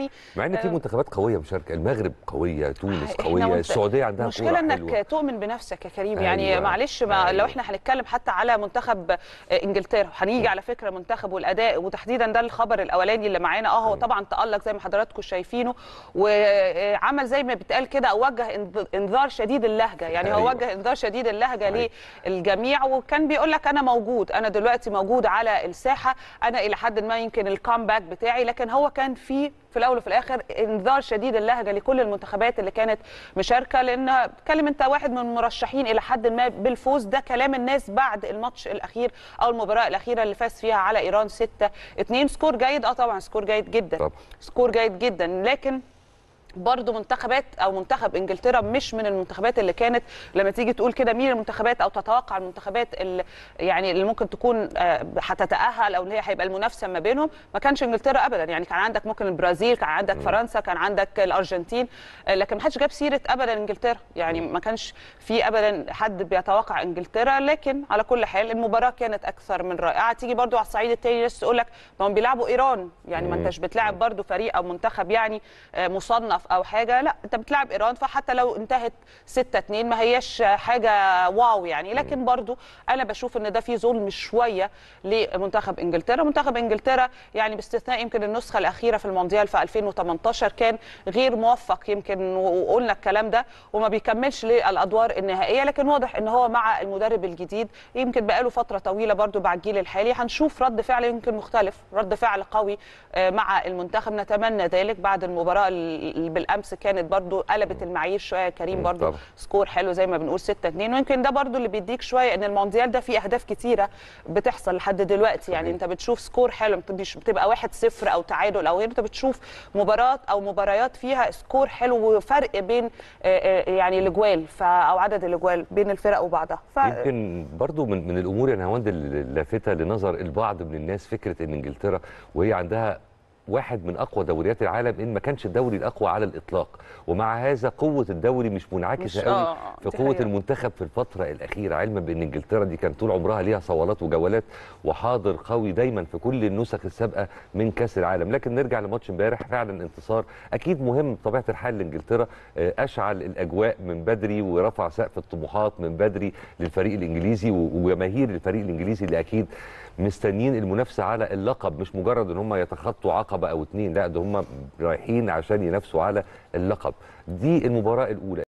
يعني مع ان في آه، منتخبات قويه مشاركه المغرب قويه تونس إحنا قويه منت- السعوديه عندها المشكله كوره انك حلوه تؤمن بنفسك يا كريم يعني أيوة. معلش ما أيوة. لو احنا هنتكلم حتى على منتخب آه، انجلترا هنيجي على فكره منتخب والاداء وتحديدا ده الخبر الاولاني اللي معانا اه هو طبعا تالق زي ما حضراتكم شايفينه وعمل زي ما بيتقال كده وجه انذ- انذار شديد اللهجه يعني هو أيوة. وجه انذار شديد اللهجه أيوة. للجميع وكان بيقول لك انا موجود انا دلوقتي موجود على الساحه انا الى حد ما يمكن الكامباك بتاعي لكن هو كان في في الاول وفي الاخر انذار شديد اللهجه لكل المنتخبات اللي كانت مشاركه لان بتكلم انت واحد من المرشحين الى حد ما بالفوز ده كلام الناس بعد الماتش الاخير او المباراه الاخيره اللي فاز فيها على ايران 6 2 سكور جيد اه طبعا سكور جيد جدا طبعا. سكور جيد جدا لكن برضه منتخبات او منتخب انجلترا مش من المنتخبات اللي كانت لما تيجي تقول كده مين المنتخبات او تتوقع المنتخبات اللي يعني اللي ممكن تكون آه، هتتاهل او اللي هي هيبقى المنافسه ما بينهم ما كانش انجلترا ابدا يعني كان عندك ممكن البرازيل كان عندك فرنسا كان عندك الارجنتين آه، لكن ما حدش جاب سيره ابدا انجلترا يعني ما كانش في ابدا حد بيتوقع انجلترا لكن على كل حال المباراه كانت اكثر من رائعه تيجي برضو على الصعيد التاني ناس تقول لك ما هم بيلعبوا ايران يعني ما مم. انتش بتلعب برضو فريق او منتخب يعني آه، مصنف او حاجه لا انت بتلعب ايران فحتى لو انتهت 6 2 ما هياش حاجه واو يعني لكن برضو انا بشوف ان ده في ظلم شويه لمنتخب انجلترا منتخب انجلترا يعني باستثناء يمكن النسخه الاخيره في المونديال في 2018 كان غير موفق يمكن وقلنا الكلام ده وما بيكملش للادوار النهائيه لكن واضح ان هو مع المدرب الجديد يمكن بقاله فتره طويله برضو مع الجيل الحالي هنشوف رد فعل يمكن مختلف رد فعل قوي آه، مع المنتخب نتمنى ذلك بعد المباراه اللي بالامس كانت برضو قلبت المعايير شويه يا كريم مم، برضو طبعا. سكور حلو زي ما بنقول 6 2 ويمكن ده برضو اللي بيديك شويه ان المونديال ده فيه اهداف كتيره بتحصل لحد دلوقتي يعني صحيح. انت بتشوف سكور حلو مش بتبقى 1 0 او تعادل او غيره انت بتشوف مباراه او مباريات فيها سكور حلو وفرق بين آه، آه، يعني الاجوال ف- او عدد الاجوال بين الفرق وبعضها ف... يمكن برضو من من الامور يا نهاوند اللافته لنظر البعض من الناس فكره ان انجلترا وهي عندها واحد من اقوى دوريات العالم ان ما كانش الدوري الاقوى على الاطلاق ومع هذا قوه الدوري مش منعكسه مش- قوي آه، في دي قوه حقيقة. المنتخب في الفتره الاخيره علما بان انجلترا دي كان طول عمرها ليها صولات وجولات وحاضر قوي دايما في كل النسخ السابقه من كاس العالم لكن نرجع لماتش امبارح فعلا انتصار اكيد مهم بطبيعه الحال لانجلترا آه، اشعل الاجواء من بدري ورفع سقف الطموحات من بدري للفريق الانجليزي و- وجماهير الفريق الانجليزي اللي اكيد مستنيين المنافسه على اللقب مش مجرد ان هم يتخطوا عقبه او اتنين لا ده هم رايحين عشان ينافسوا على اللقب دي المباراه الاولى